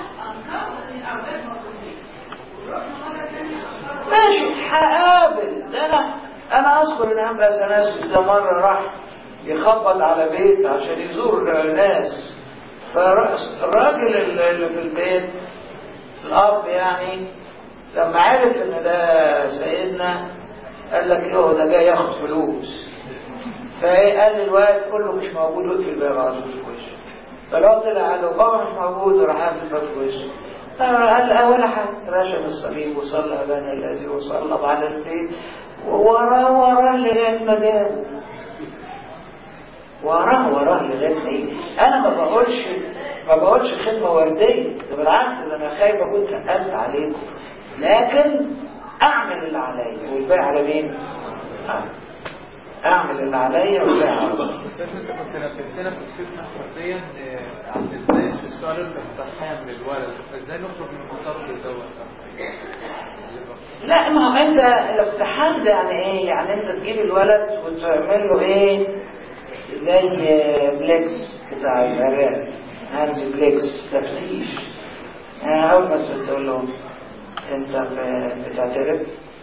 ماشي هقابل ده انا انا اذكر ان انبا سناس ده مره راح يخبط على بيت عشان يزور الناس فالراجل اللي في البيت الاب يعني لما عرف ان ده سيدنا قال لك له ده جاي ياخد فلوس فقال للواد كله مش موجود واقفل الباب على طول في وشه فالواد طلع قال له بابا مش موجود وراح قافل الباب في وشه قال لا ولا حاجه رشم الصليب وصلى ابانا الذي وصلى على البيت وراه وراه لغايه ما جابه وراه وراه لغايه ما ايه انا ما بقولش ما بقولش خدمه ورديه ده بالعكس ده انا خايف اكون تقلت عليكم لكن اعمل اللي عليا والباقي على مين؟ آه. اعمل اللي عليا والباقي على الله بس انت كنت نبهتنا في الفكره حرفيا عن ازاي السؤال الاقتحام للولد ازاي نخرج من المطر دوت لا ما هو انت الاقتحام ده يعني ايه يعني انت تجيب الولد وتعمل له ايه زي بليكس بتاع العراق هانز بليكس تفتيش يعني اول ما تقول له انت بتعترف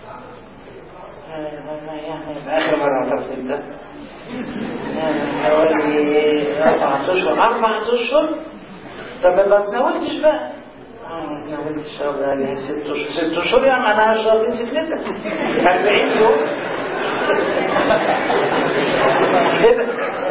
يعني اخر مره اعترفت انت حوالي اربع اشهر اربع اشهر طب ما تزودتش بقى ما تزودتش يعني ست اشهر ست اشهر يعني معناها شهرين سكنتك 40 يوم كده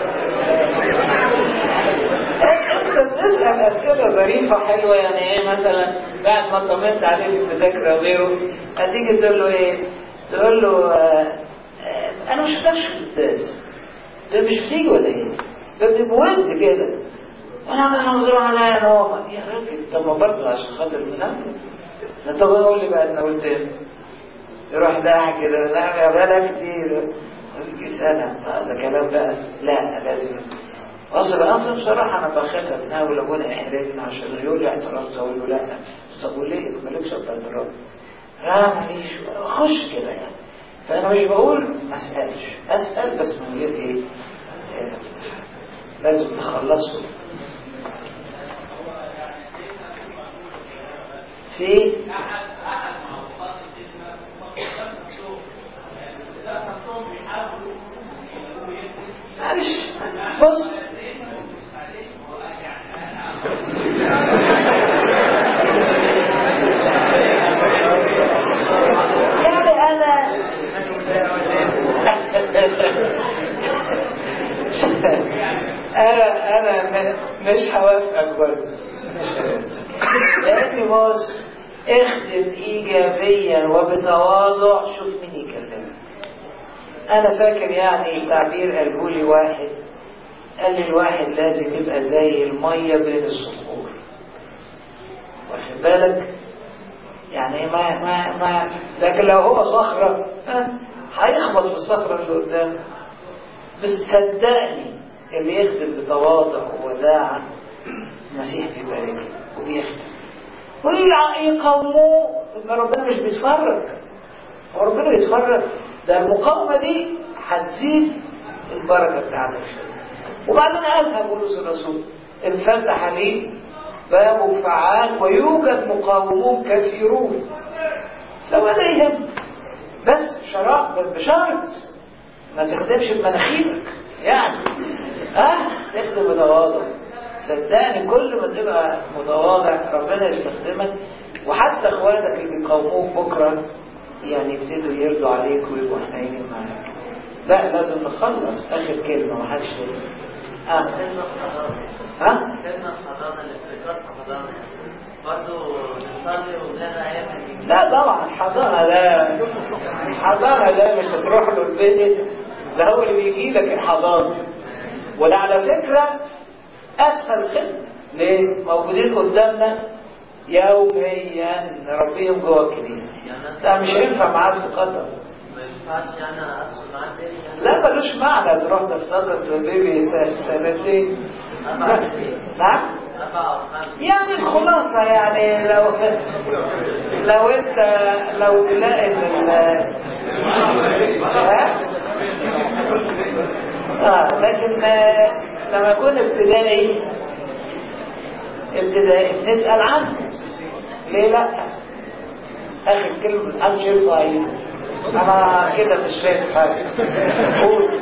انت بتسأل اسئلة ظريفة حلوة يعني ايه مثلا بعد ما طمنت عليه في المذاكرة وغيره هتيجي تقول له ايه تقول له آه آه انا مش شفتكش في القداس ده مش بتيجي ولا ايه ده بتبود كده انا انا منظور عليا نوم يا راجل طب ما برضه عشان خاطر المنام طب قول لي بقى انا قلت ايه يروح ضاحك كده لا يا بلا كتير يجي سنة ده كلام بقى لا لازم اصل اصل بصراحة انا بخاف اتناول ابونا احرجنا عشان يقول لي اعتراف اقول له لا طب وليه مالكش اعتراف لا ماليش خش كده يعني فانا مش بقول ما اسالش اسال بس من غير ايه آه، لازم تخلصه في معلش بص يعني انا انا انا م- مش هوافقك برضه لاني بص اخدم ايجابيا وبتواضع شوف مين يكلمك انا فاكر يعني تعبير قاله لي واحد قال لي الواحد لازم يبقى زي الميه بين الصخور واخد بالك يعني ما ما ما لكن لو هو صخره ها، هيخبط في الصخره اللي قدامه بس صدقني اللي يخدم بتواضع ووداعا المسيح بيبارك وبيخدم ويقاوموه ان ربنا مش بيتفرج هو ربنا بيتفرج ده المقاومه دي هتزيد البركه بتاعتك شويه وبعدين قالها بولس الرسول انفتح لي باب فعال ويوجد مقاومون كثيرون لو ده يهم بس شرط بس بشرط ما تخدمش بمناخيرك يعني اه تخدم بتواضع صدقني كل ما تبقى متواضع ربنا يستخدمك وحتى اخواتك اللي بيقاوموك بكره يعني يبتدوا يرضوا عليك ويبقوا حنينين معاك لا لازم نخلص اخر كلمه ما حدش يقول. اه سن الحضانة ها سن الحضانة الافتكار حضانة برضه نصلي ونقرا آيات الإنجيل لا طبعا حضانه ده حضانه ده مش هتروح له البيت ده هو اللي بيجي لك الحضانه وده على فكره اسهل خدمه ليه؟ موجودين قدامنا يوميا نربيهم جوه الكنيسه ده مش هينفع معاه في قطر ما ينفعش انا ادخل معاه تاني يعني لا ملوش معنى تروح تفتقد لبيبي س- سنتين اربع سنين نعم اربع او خمس يعني الخلاصة يعني لو لو انت لو تلاقي ان ال ها؟ اه لكن آه، لما يكون ابتدائي ابتدائي نسأل عنه ليه لا اخر كلمة محدش يرفع ايده انا كده مش فاهم حاجة قول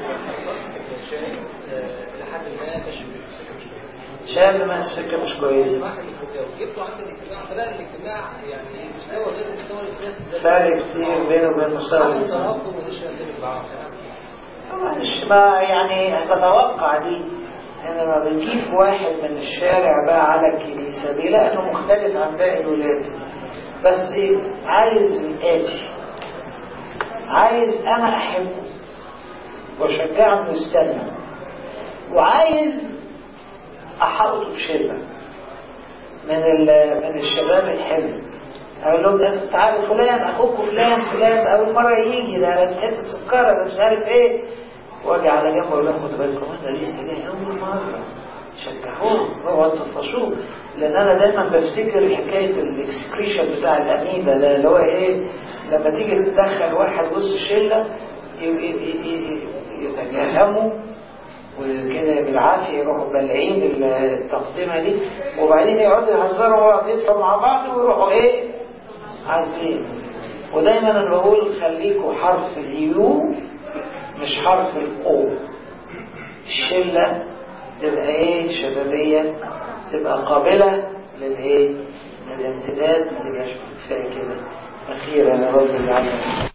لحد ما ماشي بالسكه مش كويسه شاب ما السكة مش كويسة واحد يفوتها وجبته عند الاجتماع فلا الاجتماع يعني مستوى غير مستوى الناس فرق كتير بينه وبين مستوى حصل الإنسان. تراكم وديش ينتبه معاه مش ما يعني تتوقع دي ان لما بتجيب واحد من الشارع بقى على الكنيسة بيلاقي انه مختلف عن باقي الولاد بس عايز الآتي عايز انا احبه واشجعه انه يستنى وعايز احاوطه بشدة من ال- من الشباب الحلو اقول لهم ده تعالوا فلان اخوك فلان فلان اول مره يجي ده بس حته سكره ده مش عارف ايه واجي على جنب اقول لهم خدوا بالكم ده لسه جاي اول مره شجعوه اوعوا تطفشوه لان انا دايما بفتكر حكايه الاكسكريشن بتاع الاميبا ده اللي هو ايه لما تيجي تدخل واحد وسط الشله ي- ي- ي- ي- يتجهموا وكده بالعافية يروحوا بلعين التقدمة دي وبعدين يقعدوا يهزروا ويقعدوا يدفعوا مع بعض ويروحوا ايه عازلين ودايما انا بقول خليكوا حرف اليو مش حرف القو الشلة تبقى ايه شبابية تبقى قابلة للايه للامتداد ما تبقاش كفاية كده اخيرا يا رب العالمين